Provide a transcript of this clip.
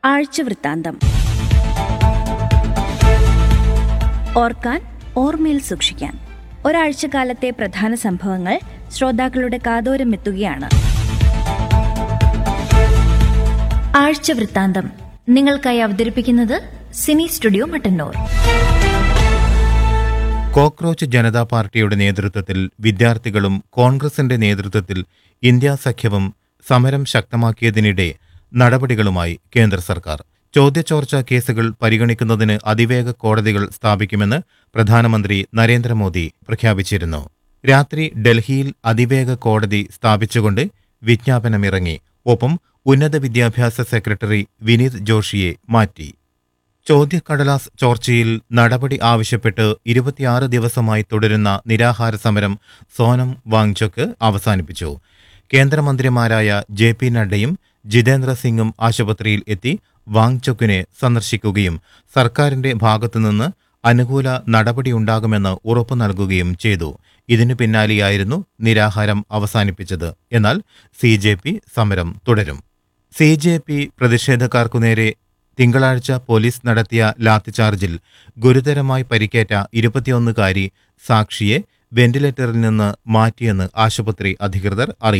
ആഴ്ചവൃത്താന്തം ഓർക്കാൻ ഓർമ്മയിൽ സൂക്ഷിക്കാൻ ഒരാഴ്ചക്കാലത്തെ പ്രധാന സംഭവങ്ങൾ ശ്രോതാക്കളുടെ കാതോരം എത്തുകയാണ് ആഴ്ചവൃത്താന്തം നിങ്ങൾക്കായി അവതരിപ്പിക്കുന്നത് cine studio Mattannur cockroach Janata പാർട്ടിയുടെ നേതൃത്വത്തിൽ വിദ്യാർത്ഥികളും കോൺഗ്രസിന്റെ നേതൃത്വത്തിൽ ഇന്ത്യ സഖ്യവും സമരം ശക്തമാക്കിയതിനിടെ നടപടികളുമായി കേന്ദ്ര സർക്കാർ ചോദ്യചോർച്ച കേസുകൾ പരിഗണിക്കുന്നതിന് അതിവേഗ കോടതികൾ സ്ഥാപിക്കുമെന്ന് പ്രധാനമന്ത്രി നരേന്ദ്രമോദി പ്രഖ്യാപിച്ചിരുന്നു രാത്രി ഡൽഹിയിൽ അതിവേഗ കോടതി സ്ഥാപിച്ചുകൊണ്ട് വിജ്ഞാപനമിറങ്ങി ഒപ്പം ഉന്നത വിദ്യാഭ്യാസ സെക്രട്ടറി വിനീത് ജോഷിയെ മാറ്റി ചോദ്യക്കടലാസ് ചോർച്ചയിൽ നടപടി ആവശ്യപ്പെട്ട് ഇരുപത്തിയാറ് ദിവസമായി തുടരുന്ന നിരാഹാര സമരം സോനം വാങ്ചോക്ക് അവസാനിപ്പിച്ചു കേന്ദ്രമന്ത്രിമാരായ ജെ പി നഡ്ഡയും ജിതേന്ദ്ര സിംഗും ആശുപത്രിയിൽ എത്തി വാങ്ചോക്കിനെ സന്ദർശിക്കുകയും സർക്കാരിന്റെ ഭാഗത്തുനിന്ന് അനുകൂല നടപടിയുണ്ടാകുമെന്ന് ഉറപ്പു നൽകുകയും ചെയ്തു ഇതിനു പിന്നാലെയായിരുന്നു നിരാഹാരം അവസാനിപ്പിച്ചത് എന്നാൽ സി ജെ പി സമരം തുടരും സി ജെ പി പ്രതിഷേധക്കാർക്കു നേരെ തിങ്കളാഴ്ച പോലീസ് നടത്തിയ ലാത്തിചാർജിൽ ഗുരുതരമായി പരിക്കേറ്റ ഇരുപത്തിയൊന്നുകാരി സാക്ഷിയെ വെന്റിലേറ്ററിൽ നിന്ന് മാറ്റിയെന്ന് ആശുപത്രി അധികൃതർ അറിയിച്ചു